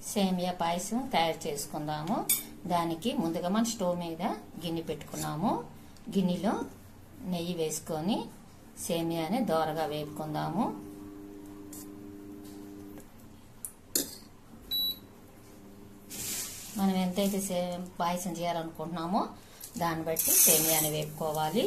సేమియా పాయసం తయారు చేసుకుందాము దానికి ముందుగా మనం స్టవ్ మీద గిన్నె పెట్టుకున్నాము గిన్నెలో నెయ్యి వేసుకొని సేమియాని దోరగా వేపుకుందాము మనం ఎంతైతే సే పాయసం చేయాలనుకుంటున్నామో దాన్ని బట్టి సేమియాని వేపుకోవాలి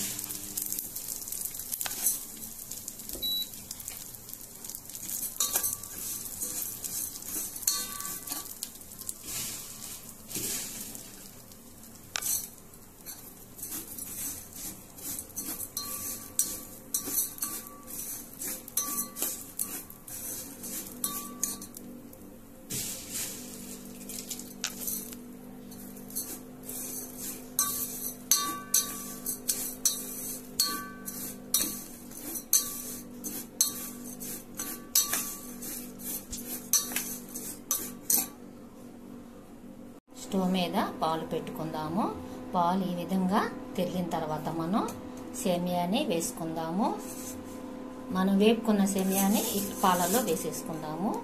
స్టవ్ మీద పాలు పెట్టుకుందాము పాలు ఈ విధంగా తిరిగిన తర్వాత మనం సేమియాని వేసుకుందాము మనం వేపుకున్న సేమియాని ఈ పాలల్లో వేసేసుకుందాము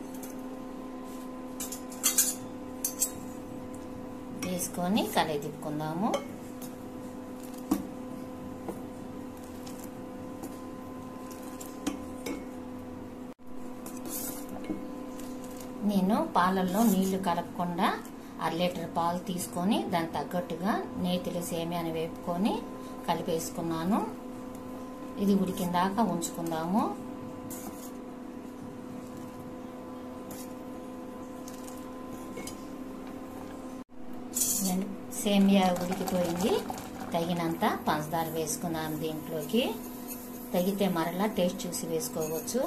వేసుకొని కలయి తిప్పుకుందాము నేను పాలల్లో నీళ్లు కలపకుండా అర లీటర్ పాలు తీసుకొని దానికి తగ్గట్టుగా నేతిలో సేమియాని వేపుకొని కలిపేసుకున్నాను ఇది ఉడికిన దాకా ఉంచుకుందాము సేమియా ఉడికిపోయింది తగినంత పంచదార వేసుకున్నాను దీంట్లోకి తగితే మరలా టేస్ట్ చూసి వేసుకోవచ్చు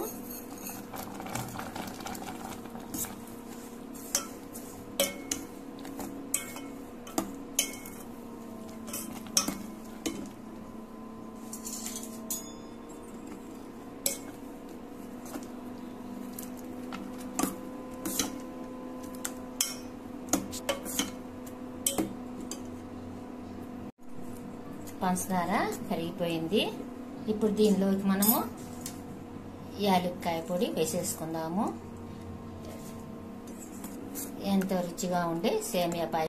పంచదార కరిగిపోయింది ఇప్పుడు దీనిలోకి మనము యాలక్కాయ పొడి వేసేసుకుందాము ఎంతో రుచిగా ఉండే సేమియా పాయ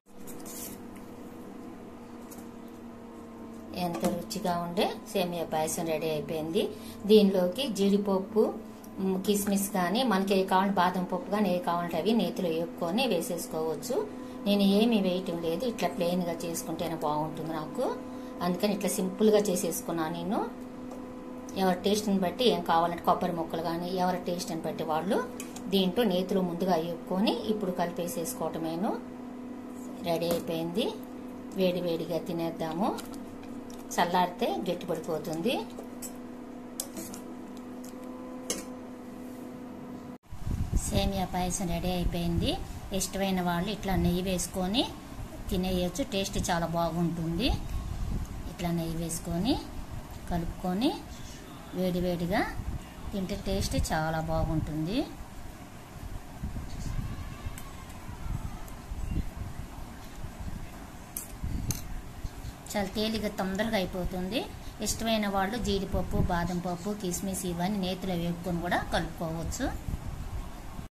ఎంతో రుచిగా ఉండే సేమియా పాయసం రెడీ అయిపోయింది దీనిలోకి జీడిపప్పు కిస్మిస్ కానీ మనకి ఏ కావాలంటే బాదం పప్పు కానీ ఏ కావాలంటే అవి నేతిలో వేపుకొని వేసేసుకోవచ్చు నేను ఏమి వేయటం లేదు ఇట్లా ప్లెయిన్గా చేసుకుంటేనే బాగుంటుంది నాకు అందుకని ఇట్లా సింపుల్గా చేసేసుకున్నాను నేను ఎవరి టేస్ట్ని బట్టి ఏం కావాలంటే కొబ్బరి ముక్కలు కానీ ఎవరి టేస్ట్ని బట్టి వాళ్ళు దీంట్లో నేతిలో ముందుగా వేపుకొని ఇప్పుడు కలిపేసేసుకోవటమేను రెడీ అయిపోయింది వేడి వేడిగా తినేద్దాము చల్లారితే గట్టిపడిపోతుంది సేమియా పాయసం రెడీ అయిపోయింది ఇష్టమైన వాళ్ళు ఇట్లా నెయ్యి వేసుకొని తినేయచ్చు టేస్ట్ చాలా బాగుంటుంది ఇట్లా నెయ్యి వేసుకొని కలుపుకొని వేడివేడిగా తింటే టేస్ట్ చాలా బాగుంటుంది చాలా తేలిక తొందరగా అయిపోతుంది ఇష్టమైన వాళ్ళు జీడిపప్పు బాదం పప్పు కిస్మిస్ ఇవన్నీ నేతిలో వేపుకొని కూడా కలుపుకోవచ్చు